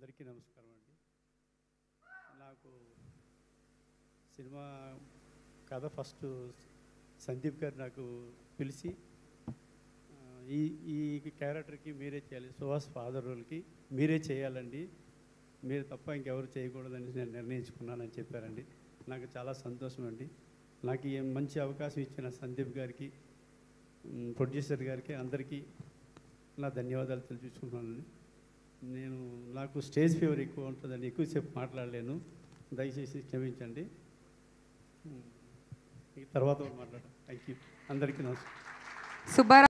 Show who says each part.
Speaker 1: అందరికీ నమస్కారం అండి నాకు సినిమా కథ ఫస్ట్ సందీప్ గారు నాకు పిలిచి ఆ, ఈ ఈ క్యారెక్టర్కి మీరే చేయాలి సుహాస్ ఫాదర్ రోల్కి మీరే చేయాలండి మీరు తప్ప ఇంకెవరు చేయకూడదని నేను నిర్ణయించుకున్నానని చెప్పారండి నాకు చాలా సంతోషం అండి నాకు ఈ మంచి అవకాశం ఇచ్చిన సందీప్ గారికి మ్, ప్రొడ్యూసర్ గారికి అందరికీ నా ధన్యవాదాలు తెలియజేసుకుంటున్నానండి నేను నాకు స్టేజ్ ఫీవర్ ఎక్కువ ఉంటుందని ఎక్కువసేపు మాట్లాడలేను దయచేసి క్షమించండి మ్, ఈ తర్వాత మాట్లాడతాను థ్యాంక్ యూ అందరికీ నమస్కారం
Speaker 2: సుబ్బారావు